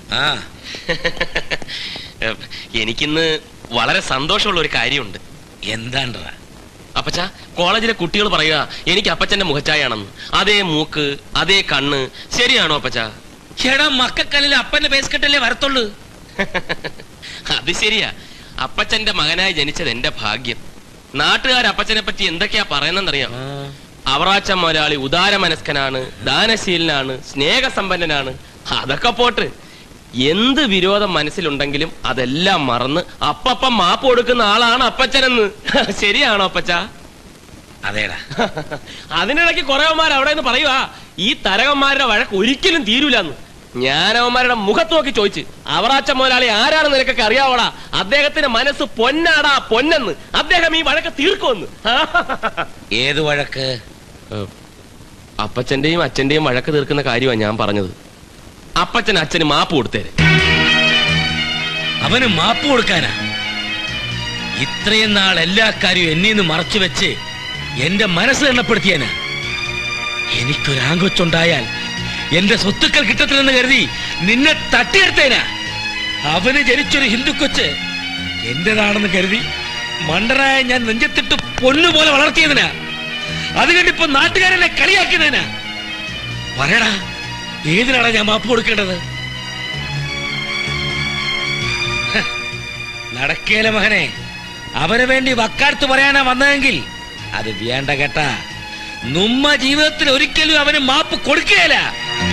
ആ എനിക്കിന്ന് വളരെ സന്തോഷമുള്ള ഒരു കാര്യമുണ്ട് എന്താണ്ടാ അപ്പച്ച കോളേജിലെ കുട്ടികൾ പറയുക എനിക്ക് അപ്പച്ചന്റെ മുഖച്ചായാണെന്ന് അതേ മൂക്ക് അതേ കണ്ണ് ശരിയാണോ അപ്പച്ച ചേടാ മക്കക്കല്ലിൽ അപ്പന്റെ ബേസ്കെട്ടല്ലേ വരത്തുള്ളൂ അത് ശരിയാ അപ്പച്ചന്റെ മകനായി ജനിച്ചത് എന്റെ ഭാഗ്യം നാട്ടുകാർ അപ്പച്ചനെ പറ്റി എന്തൊക്കെയാ പറയുന്നറിയാം അവറാച്ച മുതലാളി ഉദാരമനസ്കനാണ് ദാനശീലനാണ് സ്നേഹസമ്പന്നനാണ് അതൊക്കെ പോട്ട് എന്ത് വിരോധം മനസ്സിലുണ്ടെങ്കിലും അതെല്ലാം മറന്ന് അപ്പപ്പം മാപ്പ് കൊടുക്കുന്ന ആളാണ് അപ്പച്ചനെന്ന് ശരിയാണോ അപ്പച്ച അതേടാ അതിനിടയ്ക്ക് കുറവന്മാർ അവിടെ നിന്ന് പറയുവാ ഈ തരകന്മാരുടെ വഴക്ക് ഒരിക്കലും തീരൂലെന്ന് ഞാനവന്മാരുടെ മുഖത്ത് നോക്കി ചോദിച്ചു അവറാച്ച മുതലാളി ആരാണെന്ന് നിനക്കൊക്കെ അറിയാവോടാ അദ്ദേഹത്തിന്റെ മനസ്സ് പൊന്നാടാ പൊന്നെന്ന് അദ്ദേഹം ഈ വഴക്ക് തീർക്കുമെന്ന് ഏത് വഴക്ക് അപ്പച്ചന്റെയും അച്ഛന്റെയും വഴക്ക് തീർക്കുന്ന കാര്യമാണ് ഞാൻ പറഞ്ഞത് അപ്പച്ചൻ അച്ഛന് മാപ്പ് കൊടുത്തേരെ അവന് മാപ്പ് കൊടുക്കാനാ ഇത്രയും നാൾ എല്ലാ കാര്യവും എന്നിൽ നിന്ന് മറച്ചു വെച്ച് എന്റെ മനസ്സ് എണ്ണപ്പെടുത്തിയനാ എനിക്കൊരാങ്കൊച്ചുണ്ടായാൽ എന്റെ സ്വത്തുക്കൾ കിട്ടത്തില്ലെന്ന് കരുതി നിന്നെ തട്ടിയെടുത്തേനാ അവന് ജനിച്ചൊരു ഹിന്ദു കൊച്ച് എന്റേതാണെന്ന് കരുതി മണ്ടനായ ഞാൻ നെഞ്ചത്തിട്ട് പൊന്നുപോലെ വളർത്തിയതിനാ അത് കണ്ടിപ്പോ നാട്ടുകാരെന്നെ കളിയാക്കുന്നതിനാ പറയടാ ഏതിനാടാ ഞാൻ മാപ്പ് കൊടുക്കേണ്ടത് ഹ, നടക്കേല മകനെ അവന് വേണ്ടി വക്കാലത്ത് പറയാനാ വന്നതെങ്കിൽ അത് വേണ്ട കേട്ടാ നമ്മ ജീവിതത്തിൽ ഒരിക്കലും അവന് മാപ്പ് കൊടുക്കുകയില്ല